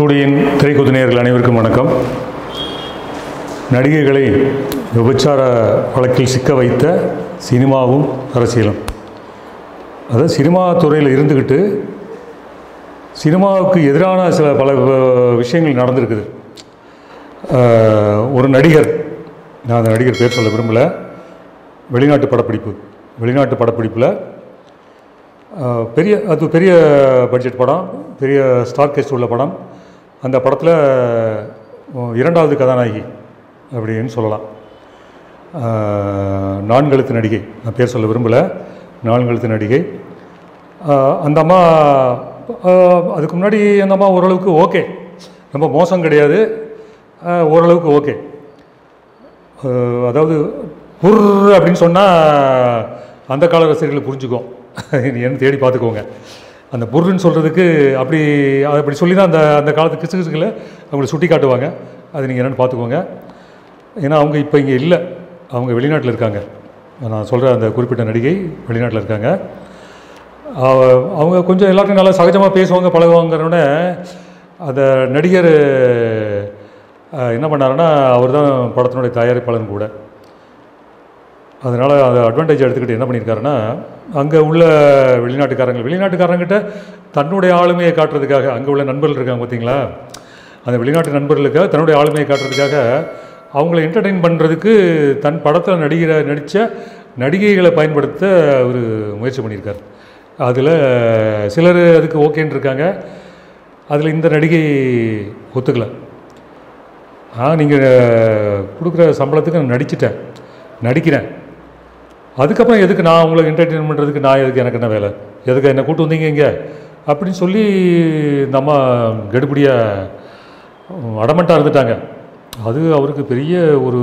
டூடியின் திரைக்குது நேயர்கள் அனைவருக்கும் வணக்கம் நடிகைகளை விபச்சார வழக்கில் சிக்க வைத்த சினிமாவும் அரசியலும் அதாவது சினிமா துறையில் இருந்துக்கிட்டு சினிமாவுக்கு எதிரான சில பல வ- விஷயங்கள் நடந்திருக்குது ஆஹ், ஒரு நடிகர் நான் அந்த நடிகர் பேர் சொல்ல விரும்பலை வெளிநாட்டு படப்பிடிப்பு வெளிநாட்டு படப்பிடிப்பில் ஆஹ், பெரிய அது பெரிய பட்ஜெட் படம் பெரிய ஸ்டார் கேஸ்ட் உள்ள படம் அந்த படத்தில் இரண்டாவது கதாநாயகி அப்படின்னு சொல்லலாம் ஆஹ், நான்கெழுத்து நடிகை நான் பேர் சொல்ல விரும்பலை நான்கெழுத்து நடிகை ஆஹ், அந்த அம்மா ஆஹ், அதுக்கு முன்னாடி அந்த அம்மா ஓரளவுக்கு ஓகே ரொம்ப மோசம் கிடையாது ஆஹ், ஓரளவுக்கு ஓகே அஹ் அதாவது புர் அப்படின்னு சொன்னால் அந்த கால ரசிகர்கள் புரிஞ்சுக்கும் என்ன தேடி பார்த்துக்கோங்க அந்த புர்ருன்னு சொல்கிறதுக்கு அப்படி அது அப்படி சொல்லி தான் அந்த அந்த காலத்து கிசு கிசுகளை அவங்களை சுட்டி காட்டுவாங்க அது நீங்கள் என்னென்னு பார்த்துக்கோங்க ஏன்னா அவங்க இப்போ இங்கே இல்லை அவங்க வெளிநாட்டில் இருக்காங்க நான் சொல்கிற அந்த குறிப்பிட்ட நடிகை வெளிநாட்டில் இருக்காங்க அவ- அவங்க கொஞ்சம் எல்லாத்தையும் நல்லா சகஜமாக பேசுவாங்க பழகுவாங்கிறோட அந்த நடிகர் அஹ், என்ன பண்ணாருன்னா அவர் தான் படத்தினுடைய தயாரிப்பாளன் கூட அதனால் அதை அட்வான்டேஜ் எடுத்துக்கிட்டு என்ன பண்ணியிருக்காருன்னா அங்கே உள்ள வெளிநாட்டுக்காரங்க வெளிநாட்டுக்காரங்கிட்ட தன்னுடைய ஆளுமையை காட்டுறதுக்காக அங்கே உள்ள நண்பர்கள் இருக்காங்க பார்த்தீங்களா அந்த வெளிநாட்டு நண்பர்களுக்கு தன்னுடைய ஆளுமையை காட்டுறதுக்காக அவங்கள என்டர்டெயின் பண்ணுறதுக்கு தன் படத்தில் நடிகிற நடித்த நடிகைகளை பயன்படுத்த ஒரு முயற்சி பண்ணியிருக்கார் அதில் சிலர் அதுக்கு ஓகேன்னு இருக்காங்க அதில் இந்த நடிகை ஒத்துக்கலை ஆ நீங்கள் கொடுக்குற சம்பளத்துக்கு நான் நடிச்சிட்டேன் நடிக்கிறேன் அதுக்கப்புறம் எதுக்கு நான் உங்களை என்டர்டெயின் பண்ணுறதுக்கு நான் எதுக்கு எனக்கு என்ன வேலை எதுக்கு என்னை கூட்டு வந்தீங்க இங்கே அப்படின்னு சொல்லி இந்த அம்மா கடுபடியாக அடமெண்ட்டாக இருந்துட்டாங்க அது அவருக்கு பெரிய ஒரு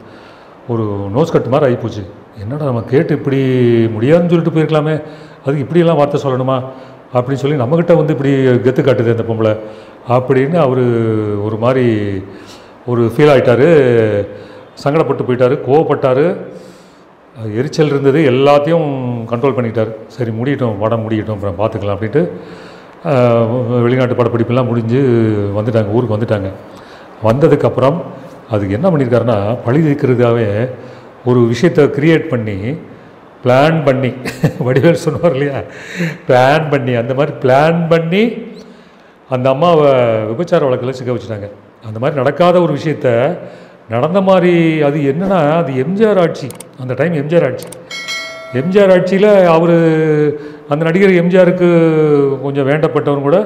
ஒரு நோஸ் கட்டு மாதிரி ஆகிப்போச்சு என்னடா நம்ம கேட்டு இப்படி முடியாதுன்னு சொல்லிட்டு போயிருக்கலாமே அதுக்கு இப்படியெல்லாம் வார்த்தை சொல்லணுமா அப்படின்னு சொல்லி நம்மக்கிட்ட வந்து இப்படி கெத்து காட்டுது அந்த பொம்பளை அப்படின்னு அவர் ஒரு மாதிரி ஒரு ஃபீல் ஆயிட்டாரு சங்கடப்பட்டு போயிட்டாரு கோவப்பட்டார் எரிச்சல் இருந்தது எல்லாத்தையும் கண்ட்ரோல் பண்ணிக்கிட்டார் சரி முடியட்டும் படம் முடியட்டும் அப்புறம் பார்த்துக்கலாம் அப்படின்ட்டு ஆஹ், வெளிநாட்டு படப்பிடிப்பெல்லாம் முடிஞ்சு வந்துட்டாங்க ஊருக்கு வந்துட்டாங்க வந்ததுக்கப்புறம் அதுக்கு என்ன பண்ணியிருக்காருன்னா பழி தீர்க்கிறதுக்காகவே ஒரு விஷயத்தை கிரியேட் பண்ணி பிளான் பண்ணி வடிவேல் சொன்னார் இல்லையா பிளான் பண்ணி அந்த மாதிரி பிளான் பண்ணி அந்த அம்மாவை விபச்சார வழக்கில் சிக்க வச்சுட்டாங்க அந்த மாதிரி நடக்காத ஒரு விஷயத்த நடந்த மாதிரி அது என்னன்னா அது எம்ஜிஆர் ஆட்சி அந்த டைம் எம்ஜிஆர் ஆட்சி எம்ஜிஆர் ஆட்சியில் அவர் அந்த நடிகர் எம்ஜிஆருக்கு கொஞ்சம் வேண்டப்பட்டவரும் கூட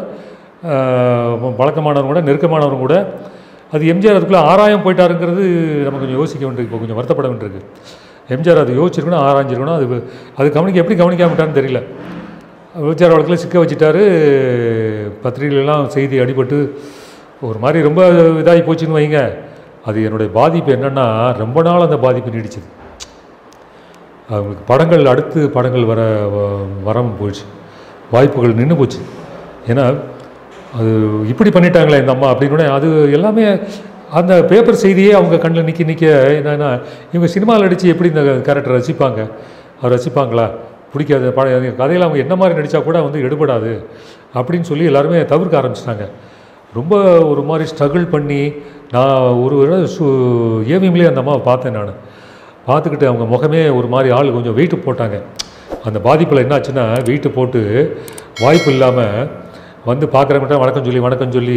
ஆஹ், பழக்கமானவரும் கூட நெருக்கமானவரும் கூட அது எம்ஜிஆர் அதுக்குள்ளே ஆராயம் போயிட்டாருங்கிறது நம்ம கொஞ்சம் யோசிக்க வேண்டியிருக்கு இப்போ கொஞ்சம் வருத்தப்பட வேண்டியிருக்கு எம்ஜிஆர் அது யோசிச்சிருக்கணும் ஆராய்ஞ்சிருக்கணும் அது அது கவனிக்க எப்படி கவனிக்காம விட்டான்னு தெரியல விபச்சார வழக்கில் சிக்க வச்சுட்டாரு பத்திரிகைகளெல்லாம் செய்தி அடிபட்டு ஒரு மாதிரி ரொம்ப இதாகி போச்சுன்னு வைங்க அது என்னுடைய பாதிப்பு என்னென்னா ரொம்ப நாள் அந்த பாதிப்பு நீடிச்சது அவங்களுக்கு படங்கள் அடுத்து படங்கள் வர வ- வராமல் போயிடுச்சு வாய்ப்புகள் நின்று போச்சு ஏன்னா அது இப்படி பண்ணிட்டாங்களே இந்த அம்மா அப்படின்னு அது எல்லாமே அந்த பேப்பர் செய்தியே அவங்க கண்ணில் நிற்க நிற்க என்னன்னா இவங்க சினிமாவில் நடித்து எப்படி இந்த கேரக்டர் ரசிப்பாங்க அவர் ரசிப்பாங்களா பிடிக்காது பட கதையில் அவங்க என்ன மாதிரி நடித்தா கூட வந்து எடுபடாது அப்படின்னு சொல்லி எல்லாருமே தவிர்க்க ஆரம்பிச்சிட்டாங்க ரொம்ப ஒரு மாதிரி ஸ்ட்ரகிள் பண்ணி நான் ஒரு தடவை சு ஏவிஎம்லேயே அந்த அம்மாவை பார்த்தேன் நான் பார்த்துக்கிட்டு அவங்க முகமே ஒரு மாதிரி ஆள் கொஞ்சம் வெயிட்டு போட்டாங்க அந்த பாதிப்பில் என்னாச்சுன்னா வெயிட்டு போட்டு வாய்ப்பு இல்லாமல் வந்து பார்க்குறவங்கிட்ட வணக்கம் சொல்லி வணக்கம் சொல்லி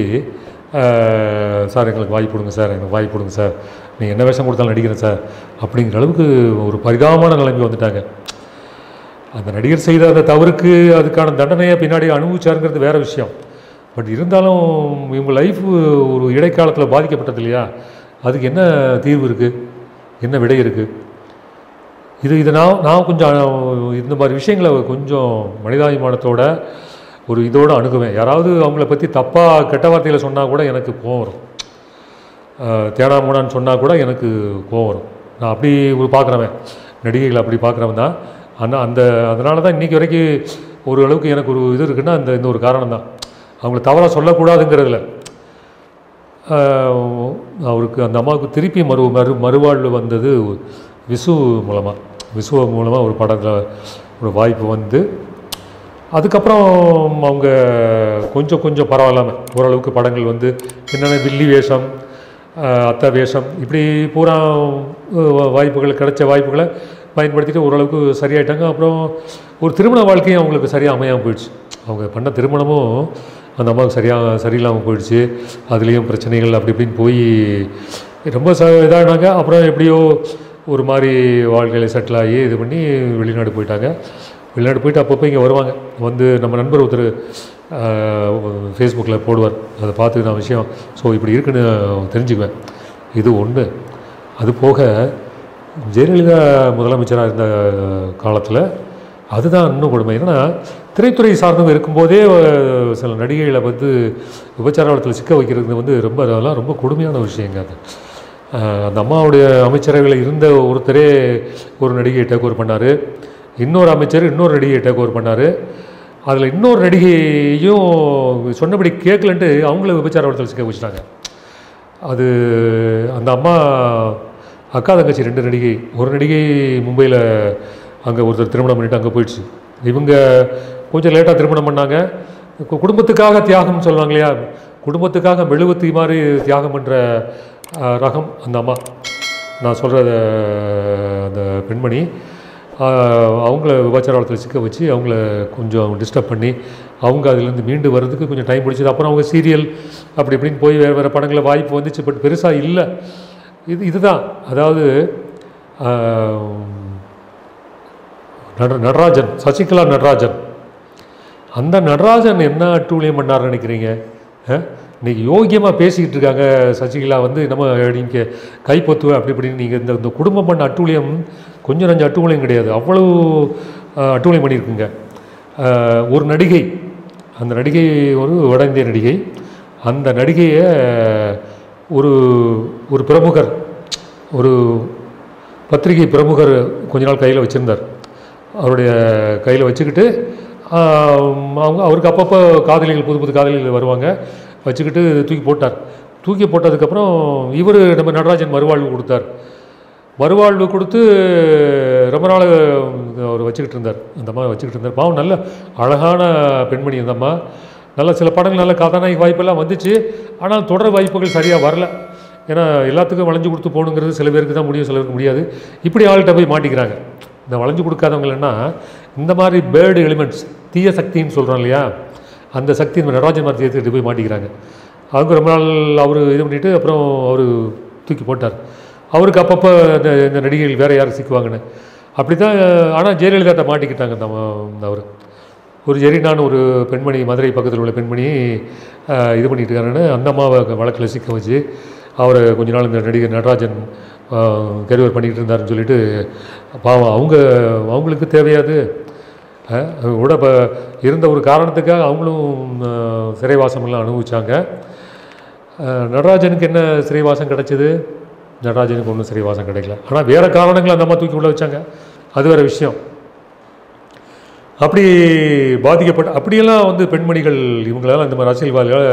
"அஹ், சார் எங்களுக்கு வாய்ப்பு கொடுங்க சார் எங்களுக்கு வாய்ப்பு கொடுங்க சார் நீங்கள் என்ன வேஷம் கொடுத்தாலும் நடிக்கிறேன் சார் அப்படிங்கிற அளவுக்கு ஒரு பரிதாபமான நிலைமை வந்துட்டாங்க அந்த நடிகர் செய்த அந்த தவறுக்கு அதுக்கான தண்டனையை பின்னாடி அனுபவிச்சாருங்கிறது வேற விஷயம் பட் இருந்தாலும் இவங்க லைஃப் ஒரு இடைக்காலத்தில் பாதிக்கப்பட்டது இல்லையா அதுக்கு என்ன தீர்வு இருக்குது என்ன விடை இருக்குது இது இது நான் நான் கொஞ்சம் இந்த மாதிரி விஷயங்களை கொஞ்சம் மனிதாபிமானத்தோட ஒரு இதோட அணுகுவேன் யாராவது அவங்கள பற்றி தப்பாக கெட்ட வார்த்தையில் சொன்னால் கூட எனக்கு கோவம் வரும் அஹ், தேனா மூடான்னு சொன்னால் கூட எனக்கு கோவம் வரும் நான் அப்படி ஒரு பார்க்குறவன் நடிகைகளை அப்படி பார்க்குறவன் தான் ஆனால் அந்த அதனால தான் இன்றைக்கி வரைக்கும் ஒரு அளவுக்கு எனக்கு ஒரு இது இருக்குன்னா அந்த இந்த ஒரு காரணம் தான் அவங்கள தவறாக சொல்லக்கூடாதுங்கிறதுல ஆஹ், அவருக்கு அந்த அம்மாவுக்கு திருப்பி மறு மறு மறுவாழ்வு வந்தது விசு மூலமாக விசு மூலமாக ஒரு படத்தில் ஒரு வாய்ப்பு வந்து அதுக்கப்புறம் அவங்க கொஞ்சம் கொஞ்சம் பரவாயில்லாமல் ஓரளவுக்கு படங்கள் வந்து என்னென்ன வில்லி வேஷம் ஆஹ், அத்தை வேஷம் இப்படி பூரா அஹ், வாய்ப்புகள் கிடைச்ச வாய்ப்புகளை பயன்படுத்திட்டு ஓரளவுக்கு சரியாயிட்டாங்க அப்புறம் ஒரு திருமண வாழ்க்கையும் அவங்களுக்கு சரியாக அமையாமல் போயிடுச்சு அவங்க பண்ண திருமணமும் அந்த அம்மாவுக்கு சரியாக சரியில்லாமல் போயிடுச்சு அதுலேயும் பிரச்சனைகள் அப்படி இப்படின்னு போய் ரொம்ப ச இதாகினாங்க அப்புறம் எப்படியோ ஒரு மாதிரி வாழ்க்கையில் செட்டில் ஆகி இது பண்ணி வெளிநாடு போயிட்டாங்க வெளிநாடு போயிட்டு அப்பப்போ இங்கே வருவாங்க வந்து நம்ம நண்பர் ஒருத்தர் ஃபேஸ்புக்கில் போடுவார் அதை பார்த்து நான் விஷயம் ஸோ இப்படி இருக்குன்னு தெரிஞ்சுக்குவேன் இது ஒன்று அது போக ஜெயலலிதா முதலமைச்சராக இருந்த காலத்தில் அதுதான் இன்னும் கொடுமை என்னன்னா திரைத்துறை சார்ந்தவங்க இருக்கும்போதே அஹ், சில நடிகைகளை வந்து விபச்சார வளத்தில் சிக்க வைக்கிறது வந்து ரொம்ப அதெல்லாம் ரொம்ப கொடுமையான விஷயங்க அது அஹ், அந்த அம்மாவுடைய அமைச்சரவையில் இருந்த ஒருத்தரே ஒரு நடிகையை டேக் ஓவர் பண்ணார் இன்னொரு அமைச்சர் இன்னொரு நடிகையை டேக் ஓவர் பண்ணார் அதில் இன்னொரு நடிகையும் சொன்னபடி கேட்கலன்ட்டு அவங்கள விபச்சார வளத்தில் சிக்க வச்சுட்டாங்க அது அந்த அம்மா அக்கா தங்கச்சி ரெண்டு நடிகை ஒரு நடிகை மும்பையில் அங்கே ஒருத்தர் திருமணம் பண்ணிட்டு அங்கே போயிடுச்சு இவங்க கொஞ்சம் லேட்டாக திருமணம் பண்ணாங்க கு- குடும்பத்துக்காக தியாகம்னு சொல்லுவாங்க இல்லையா குடும்பத்துக்காக மெழுகுத்தி மாதிரி தியாகம் பண்ணுற ரகம் அந்த அம்மா நான் சொல்கிற அந்த பெண்மணி ஆஹ், அவங்கள விபச்சாரத்தில் சிக்க வச்சு அவங்கள கொஞ்சம் டிஸ்டர்ப் பண்ணி அவங்க அதுலேருந்து மீண்டு வர்றதுக்கு கொஞ்சம் டைம் பிடிச்சது அப்புறம் அவங்க சீரியல் அப்படி இப்படின்னு போய் வேறு வேறு படங்களில் வாய்ப்பு வந்துச்சு பட் பெருசாக இல்லை இது இதுதான் அதாவது ஆஹ், நட நடராஜன் சசிகலா நடராஜன் அந்த நடராஜன் என்ன அட்டூழியம் பண்ணார்னு நினைக்கிறீங்க ஆ? இன்னைக்கு யோக்கியமாக பேசிக்கிட்டு இருக்காங்க சசிகலா வந்து நம்ம நீங்கள் கைப்பற்றுவேன் அப்படி இப்படின்னு நீங்கள் இந்த இந்த குடும்பம் பண்ண அட்டூழியம் கொஞ்சம் நஞ்சம் அட்டூழியம் கிடையாது அவ்வளவு ஆ, அட்டூழியம் பண்ணியிருக்குங்க ஆ, ஒரு நடிகை அந்த நடிகை ஒரு வட இந்திய நடிகை அந்த நடிகையை ஒரு ஒரு பிரமுகர் ஒரு பத்திரிகை பிரமுகர் கொஞ்ச நாள் கையில் வச்சுருந்தார் அவருடைய கையில் வச்சுக்கிட்டு ஆம், அவங்க அவருக்கு அப்பப்போ காதலிகள் புது புது காதலிகள் வருவாங்க வச்சுக்கிட்டு தூக்கி போட்டார் தூக்கி போட்டதுக்கப்புறம் இவர் நம்ம நடராஜன் மறுவாழ்வு கொடுத்தார் மறுவாழ்வு கொடுத்து ரொம்ப நாள் அவர் வச்சுக்கிட்டு இருந்தார் அந்த அம்மா வச்சுக்கிட்டு இருந்தார் பாவம் நல்ல அழகான பெண்மணி அந்த அம்மா நல்ல சில படங்கள் நல்ல கதாநாயகி வாய்ப்பெல்லாம் வந்துச்சு ஆனால் தொடர் வாய்ப்புகள் சரியாக வரல ஏன்னா எல்லாத்துக்கும் வளைஞ்சு கொடுத்து போகணுங்கிறது சில பேருக்கு தான் முடியும் சிலருக்கு முடியாது இப்படி ஆள்கிட்ட போய் மாட்டிக்கிறாங்க இந்த வளைஞ்சு கொடுக்காதவங்கன்னா இந்த மாதிரி பேர்டு எலிமெண்ட்ஸ் தீய சக்தின்னு சொல்கிறோம் இல்லையா அந்த சக்தி இந்த நடராஜன் மாதிரி சேர்த்துக்கிட்டு போய் மாட்டிக்கிறாங்க அவங்க ரொம்ப நாள் அவர் இது பண்ணிட்டு அப்புறம் அவர் தூக்கி போட்டார் அவருக்கு அப்பப்போ இந்த இந்த நடிகைகள் வேறு யாரும் சிக்குவாங்கன்னு அப்படி தான் ஆனால் ஜெயலலிதாட்ட மாட்டிக்கிட்டாங்க அந்த அவர் ஒரு ஜெரினான்னு ஒரு பெண்மணி மதுரை பக்கத்தில் உள்ள பெண்மணி ஆஹ், இது பண்ணிட்டு இருக்காருன்னு அந்த அம்மாவை வழக்கில் சிக்க வச்சு அவரை கொஞ்ச நாள் இந்த நடிகர் நடராஜன் கெரிவர் பண்ணிக்கிட்டு இருந்தாருன்னு சொல்லிட்டு பாவம் அவங்க அவங்களுக்கு தேவையாது ஆஹ், கூட இப்போ இருந்த ஒரு காரணத்துக்காக அவங்களும் ஆஹ், சிறைவாசமெல்லாம் அனுபவிச்சாங்க ஆஹ், நடராஜனுக்கு என்ன சிறைவாசம் கிடைச்சது நடராஜனுக்கு ஒன்றும் சிறைவாசம் கிடைக்கல ஆனால் வேறு காரணங்கள் அந்த அம்மா தூக்கி உள்ள வச்சாங்க அது வேறு விஷயம் அப்படி பாதிக்கப்பட்ட அப்படியெல்லாம் வந்து பெண்மணிகள் இவங்களால இந்த மாதிரி அரசியல்வாதிகளால்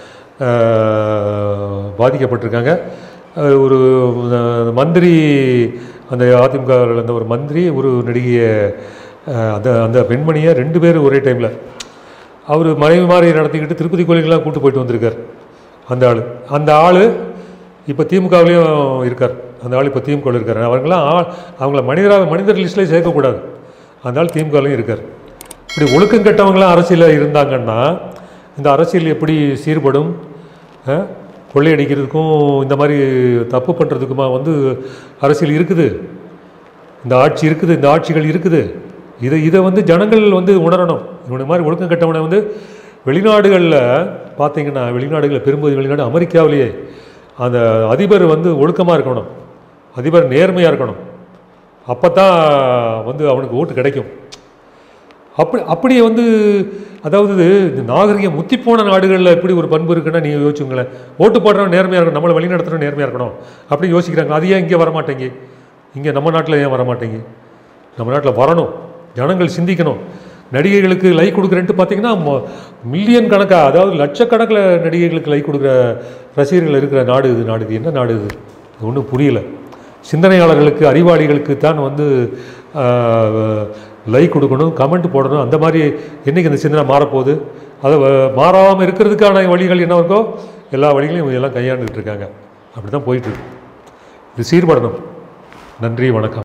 ஆஹ், பாதிக்கப்பட்டிருக்காங்க அஹ், ஒரு அஹ், மந்திரி அந்த அதிமுகவில் இருந்த ஒரு மந்திரி ஒரு நடிகையை அஹ், அந்த அந்த பெண்மணியை ரெண்டு பேர் ஒரே டைமில் அவர் மனைவி மாதிரி நடத்திக்கிட்டு திருப்பதி கோயிலுக்கெல்லாம் கூட்டு போயிட்டு வந்திருக்கார் அந்த ஆள் அந்த ஆள் இப்போ திமுகவிலையும் இருக்கார் அந்த ஆள் இப்போ திமுகவில் இருக்கார் அவங்களாம் ஆள் அவங்கள மனிதராக மனிதர் லிஸ்ட்லேயே சேர்க்கக்கூடாது அந்த ஆள் திமுகலையும் இருக்கார் இப்படி ஒழுக்கம் கெட்டவங்களாம் அரசியலில் இருந்தாங்கன்னா இந்த அரசியல் எப்படி சீர்படும் அஹ்? கொள்ளையடிக்கிறதுக்கும் இந்த மாதிரி தப்பு பண்ணுறதுக்குமா வந்து அரசியல் இருக்குது இந்த ஆட்சி இருக்குது இந்த ஆட்சிகள் இருக்குது இதை இதை வந்து ஜனங்கள் வந்து உணரணும் இவனை மாதிரி ஒழுக்கம் கெட்டவனை வந்து வெளிநாடுகளில் பார்த்தீங்கன்னா வெளிநாடுகளில் பெரும்பகுதி வெளிநாடு அமெரிக்காவிலேயே அந்த அதிபர் வந்து ஒழுக்கமாக இருக்கணும் அதிபர் நேர்மையாக இருக்கணும் அப்போ தான் வந்து அவனுக்கு ஓட்டு கிடைக்கும் அப்படி அப்படியே வந்து அதாவது இந்த நாகரிகம் முத்திப்போன நாடுகளில் எப்படி ஒரு பண்பு இருக்குன்னா நீங்கள் யோசிச்சுங்களேன் ஓட்டு போடுறவன் நேர்மையாக இருக்கணும் நம்மளை வழிநடத்துறவன் நேர்மையாக இருக்கணும் அப்படி யோசிக்கிறாங்க அது ஏன் இங்கே வரமாட்டேங்க இங்கே நம்ம நாட்டில் ஏன் வரமாட்டேங்க நம்ம நாட்டில் வரணும் ஜனங்கள் சிந்திக்கணும் நடிகைகளுக்கு லைக் கொடுக்குறேன்ட்டு பார்த்தீங்கன்னா மில்லியன் கணக்காக அதாவது லட்சக்கணக்கில் நடிகைகளுக்கு லைக் கொடுக்குற ரசிகர்கள் இருக்கிற நாடு இது நாடு இது என்ன நாடு இது ஒன்றும் புரியல சிந்தனையாளர்களுக்கு அறிவாளிகளுக்கு தான் வந்து ஆஹ், லைக் கொடுக்கணும் கமெண்ட் போடணும் அந்த மாதிரி என்றைக்கு இந்த சிந்தனை மாறப்போகுது அதை மாறாமல் இருக்கிறதுக்கான வழிகள் என்ன இருக்கோ எல்லா வழிகளையும் இவங்க எல்லாம் கையாண்டுட்டு இருக்காங்க அப்படி தான் போயிட்டு இருக்கு இது சீர்படணும் நன்றி வணக்கம்